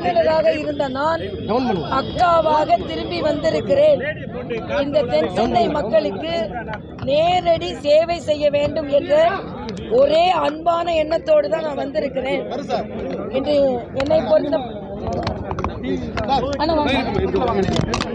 ஆளுநராக இருந்த நான் அக்காவாக திரும்பி வந்திருக்கிறேன் இந்த தென் சென்னை மக்களுக்கு நேரடி சேவை செய்ய வேண்டும் என்ற ஒரே அன்பான எண்ணத்தோடு தான் நான் வந்திருக்கிறேன் இன்று என்னை பொறுத்த அண்ணா, வாங்க.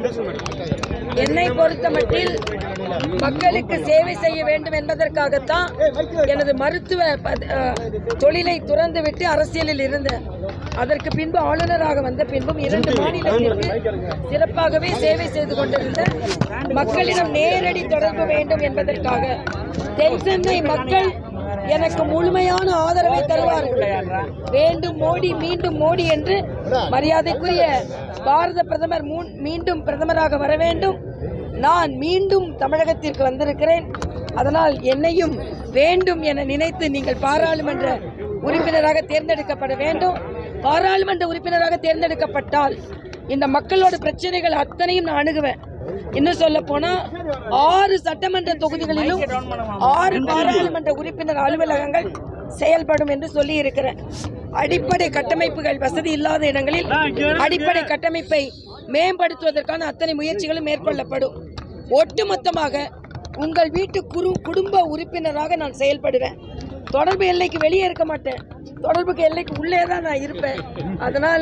என்னை பொறுத்த மட்டில் மக்களுக்கு சேவை செய்ய வேண்டும் என்பதற்காகத்தான் எனது மருத்துவ பத- அஹ், தொழிலை துறந்துவிட்டு அரசியலில் இருந்தேன் அதற்கு பின்பு ஆளுநராக வந்த பின்பும் இரண்டு மாநிலத்திற்கு சிறப்பாகவே சேவை செய்து கொண்டிருந்த மக்களிடம் நேரடி தொடர்பு வேண்டும் என்பதற்காக தென் சென்னை மக்கள் எனக்கு முழுமையான ஆதரவை தருவார்கள் வேண்டும் மோடி மீண்டும் மோடி என்று மரியாதைக்குரிய பாரத பிரதமர் மூன்- மீண்டும் பிரதமராக வர வேண்டும் நான் மீண்டும் தமிழகத்திற்கு வந்திருக்கிறேன் அதனால் என்னையும் வேண்டும் என நினைத்து நீங்கள் பாராளுமன்ற உறுப்பினராக தேர்ந்தெடுக்கப்பட வேண்டும் பாராளுமன்ற உறுப்பினராக தேர்ந்தெடுக்கப்பட்டால் இந்த மக்களோட பிரச்சனைகள் அத்தனையும் நான் அணுகுவேன் இன்னும் சொல்ல போனா ஆறு சட்டமன்ற தொகுதிகளிலும் ஆறு பாராளுமன்ற உறுப்பினர் அலுவலகங்கள் செயல்படும் என்று சொல்லி இருக்கிறேன் அடிப்படை கட்டமைப்புகள் வசதி இல்லாத இடங்களில் அடிப்படை கட்டமைப்பை மேம்படுத்துவதற்கான அத்தனை முயற்சிகளும் மேற்கொள்ளப்படும் ஒட்டுமொத்தமாக உங்கள் வீட்டு குரு குடும்ப உறுப்பினராக நான் செயல்படுவேன் தொடர்பு எல்லைக்கு வெளியே இருக்க மாட்டேன் தொடர்புக்கு எல்லைக்கு உள்ளே தான் நான் இருப்பேன் அதனால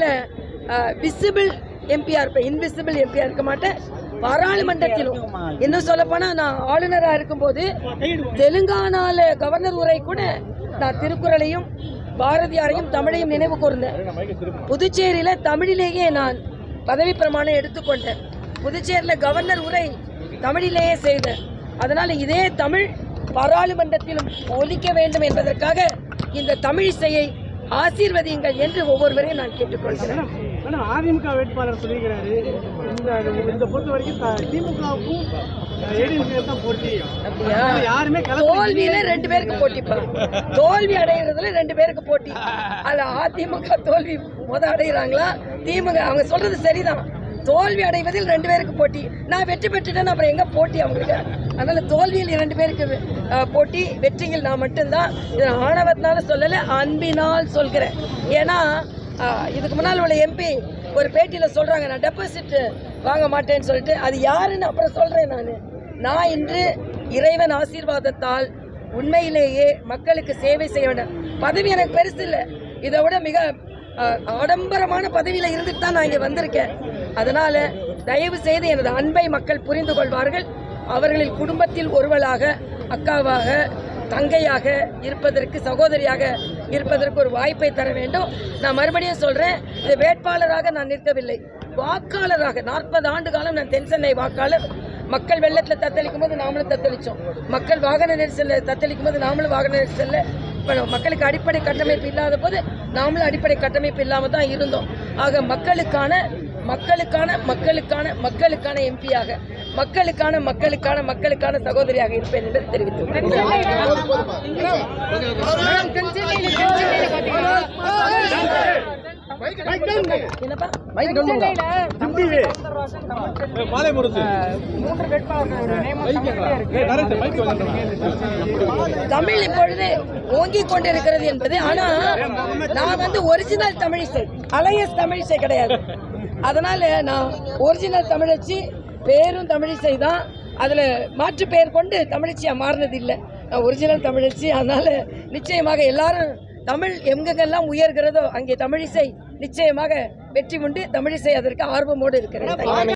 விசிபிள் எம்பியா இருப்பேன் இன்விசிபிள் எம்பியா இருக்க மாட்டேன் பாராளுமன்றத்திலும் இன்னும் சொல்ல போனா நான் ஆளுநரா இருக்கும்போது தெலுங்கானால கவர்னர் உரை கூட நான் திருக்குறளையும் பாரதியாரையும் தமிழையும் நினைவு கூர்ந்தேன் புதுச்சேரியில தமிழிலேயே நான் பதவி பிரமாணம் எடுத்துக்கொண்டேன் புதுச்சேரியில கவர்னர் உரை தமிழிலேயே செய்தேன் அதனால இதே தமிழ் பாராளுமன்றத்திலும் ஒலிக்க வேண்டும் என்பதற்காக இந்த தமிழிசையை ஆசீர்வதியுங்கள் என்று ஒவ்வொருவரையும் நான் கேட்டுக்கொள்கிறேன் ஆனா அதிமுக வேட்பாளர் சொல்லியிருக்கிறாரு இந்த இந்த பொறுத்த வரைக்கும் த- திமுகவுக்கும் ஏடிஎம்கே தான் போட்டி அப்படியா? அதனால யாருமே கலந்து தோல்வியில ரெண்டு பேருக்கு போட்டிப்பா தோல்வி அடைகிறதுல ரெண்டு பேருக்கு போட்டி அதுல அதிமுக தோல்வி முத அடைகிறாங்களா திமுக அவங்க சொல்றது சரிதான் தோல்வி அடைவதில் ரெண்டு பேருக்கு போட்டி நான் வெற்றி பெற்றுட்டேன் அப்புறம் எங்க போட்டி அவங்களுக்கு அதனால தோல்வியில் இரண்டு பேருக்கு அஹ், போட்டி வெற்றியில் நான் மட்டும்தான் இதை நான் ஆணவத்தினால சொல்லல அன்பினால் சொல்கிறேன் ஏன்னா அஹ், இதுக்கு முன்னால் உள்ள எம்பி ஒரு பேட்டியில சொல்றாங்க நான் டெபாசிட் வாங்க மாட்டேன்னு சொல்லிட்டு அது யாருன்னு அப்புறம் சொல்றேன் நான் நான் இன்று இறைவன் ஆசீர்வாதத்தால் உண்மையிலேயே மக்களுக்கு சேவை செய்ய வேண்டும் பதவி எனக்கு பெருசு இல்லை இதை விட மிக அஹ், ஆடம்பரமான பதவியில் இருந்துட்டு தான் நான் இங்கே வந்திருக்கேன் அதனால தயவு செய்து எனது அன்பை மக்கள் புரிந்து கொள்வார்கள் அவர்களின் குடும்பத்தில் ஒருவளாக அக்காவாக தங்கையாக இருப்பதற்கு சகோதரியாக இருப்பதற்கு ஒரு வாய்ப்பை தர வேண்டும் நான் மறுபடியும் சொல்றேன் இது வேட்பாளராக நான் நிற்கவில்லை வாக்காளராக நாற்பது ஆண்டு காலம் நான் தென் சென்னை வாக்காளர் மக்கள் வெள்ளத்தில் தத்தளிக்கும் போது நாமளும் தத்தளிச்சோம் மக்கள் வாகன நெரிசலில் தத்தளிக்கும் போது நாமளும் வாகன நெரிசலில் இப்போ மக்களுக்கு அடிப்படை கட்டமைப்பு இல்லாத போது நாமளும் அடிப்படை கட்டமைப்பு இல்லாமல் தான் இருந்தோம் ஆக மக்களுக்கான மக்களுக்கான மக்களுக்கான மக்களுக்கான எம்பியாக மக்களுக்கான மக்களுக்கான மக்களுக்கான சகோதரியாக இருப்பேன் என்று தெரிவித்துள்ளேன் என்னப்பா பாலைபுரத்து தமிழ் இப்பொழுது ஓங்கிக் கொண்டிருக்கிறது என்பது ஆனா நான் வந்து ஒரிஜினல் தமிழிசை அலையஸ் தமிழிசை கிடையாது அதனால நான் ஒரிஜினல் தமிழச்சி பேரும் தமிழிசை தான் அதுல மாற்று பெயர் கொண்டு தமிழச்சியா மாறினது இல்லை நான் ஒரிஜினல் தமிழச்சி அதனால நிச்சயமாக எல்லாரும் தமிழ் எங்கெங்கெல்லாம் உயர்கிறதோ அங்கே தமிழிசை நிச்சயமாக வெற்றி உண்டு தமிழிசை அதற்கு ஆர்வமோடு இருக்கிறேன்